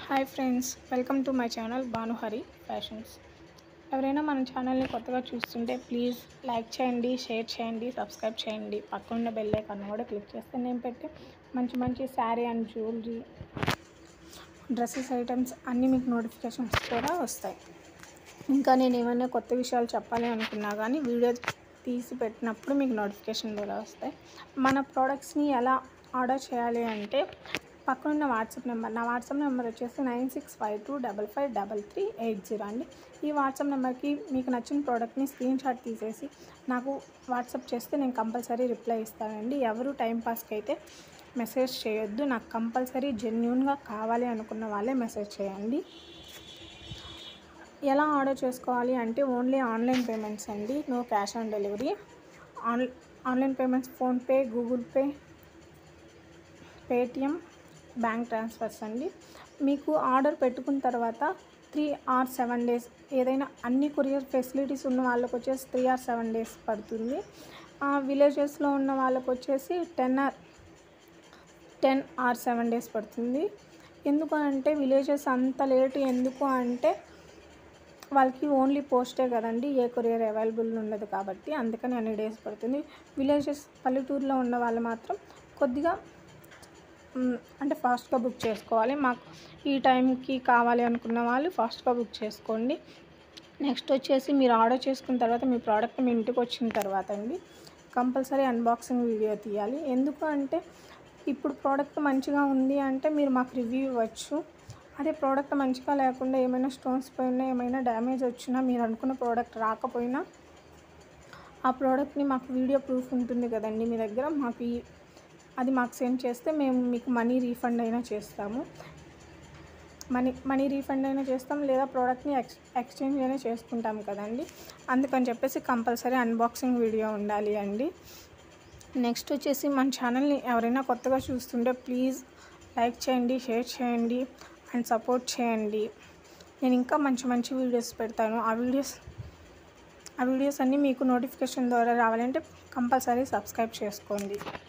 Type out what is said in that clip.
hi friends welcome to my channel Bhanuhari fashions ఎవరైనా మన ఛానల్ని కొత్తగా చూస్తుంటే ప్లీజ్ లైక్ చేయండి షేర్ చేయండి సబ్స్క్రైబ్ చేయండి పక్కన బెల్ ఐకాన్ కూడా క్లిక్ చేస్తే నేను పెట్టి మంచి మంచి sari and jewellery dresses items అన్నీ మీకు నోటిఫికేషన్స్ కూడా వస్తాయి ఇంకా నేను ఏమైనా కొత్త విషయాలు చెప్పాలి అనుకున్నా కానీ వీడియో తీసి పెట్టినప్పుడు మీకు నోటిఫికేషన్ ద్వారా వస్తాయి మన ప్రోడక్ట్స్ని ఎలా ఆర్డర్ చేయాలి అంటే పక్కనున్న వాట్సాప్ నెంబర్ నా వాట్సాప్ నెంబర్ వచ్చేసి nine six five two double five double three eight zero అండి ఈ వాట్సాప్ నెంబర్కి మీకు నచ్చిన ప్రోడక్ట్ని స్క్రీన్ షాట్ తీసేసి నాకు వాట్సాప్ చేస్తే నేను కంపల్సరీ రిప్లై ఇస్తానండి ఎవరు టైంపాస్కి అయితే మెసేజ్ చేయొద్దు నాకు కంపల్సరీ జెన్యున్గా కావాలి అనుకున్న వాళ్ళే మెసేజ్ చేయండి ఎలా ఆర్డర్ చేసుకోవాలి అంటే ఓన్లీ ఆన్లైన్ పేమెంట్స్ అండి no cash on delivery on online payments PhonePe Google Pay Paytm bank transfers అండి మీకు ఆర్డర్ పెట్టుకున్న తర్వాత త్రీ ఆర్ సెవెన్ డేస్ ఏదైనా అన్ని కొరియర్ ఫెసిలిటీస్ ఉన్న వాళ్ళకి వచ్చేసి త్రీ ఆర్ సెవెన్ డేస్ పడుతుంది విలేజెస్లో ఉన్న వాళ్ళకి వచ్చేసి ten or ten or seven days పడుతుంది ఎందుకు అంటే విలేజెస్ అంత లేట్ ఎందుకు అంటే వాళ్ళకి ఓన్లీ పోస్టే కదండి ఏ కొరియర్ అవైలబుల్ ఉండదు కాబట్టి అందుకని అన్ని డేస్ పడుతుంది విలేజెస్ పల్లెటూరులో ఉన్న వాళ్ళు మాత్రం కొద్దిగా మ్, అంటే ఫాస్ట్గా బుక్ చేసుకోవాలి మాకు ఈ టైంకి కావాలి అనుకున్న వాళ్ళు ఫాస్ట్గా బుక్ చేసుకోండి నెక్స్ట్ వచ్చేసి మీరు ఆర్డర్ చేసుకున్న తర్వాత మీ ప్రోడక్ట్ మీ ఇంటికి వచ్చిన తర్వాత అండి కంపల్సరీ అన్బాక్సింగ్ వీడియో తీయాలి ఎందుకు అంటే ఇప్పుడు ప్రోడక్ట్ మంచిగా ఉంది అంటే మీరు మాకు రివ్యూ ఇవ్వచ్చు అదే ప్రోడక్ట్ మంచిగా లేకుండా ఏమైనా స్టోన్స్ పోయినా ఏమైనా డ్యామేజ్ వచ్చినా మీరు అనుకున్న ప్రోడక్ట్ రాకపోయినా ఆ ప్రోడక్ట్ని మాకు వీడియో ప్రూఫ్ ఉంటుంది కదండి మీ దగ్గర మాకు ఈ- అది మాకు సెండ్ చేస్తే మేము మీకు మనీ రీఫండ్ అయినా చేస్తాము మనీ మనీ రీఫండ్ అయినా చేస్తాం లేదా ప్రోడక్ట్ని ఎక్స్ ఎక్స్చేంజ్ అయినా చేసుకుంటాం కదండి అందుకని చెప్పేసి కంపల్సరీ అన్బాక్సింగ్ వీడియో ఉండాలి అండి నెక్స్ట్ వచ్చేసి మన ఛానల్ని ఎవరైనా కొత్తగా చూస్తుంటే ప్లీజ్ లైక్ చేయండి షేర్ చేయండి అండ్ సపోర్ట్ చేయండి నేను ఇంకా మంచి మంచి వీడియోస్ పెడతాను ఆ వీడియోస్ ఆ వీడియోస్ అన్నీ మీకు నోటిఫికేషన్ ద్వారా రావాలంటే కంపల్సరీ సబ్స్క్రైబ్ చేసుకోండి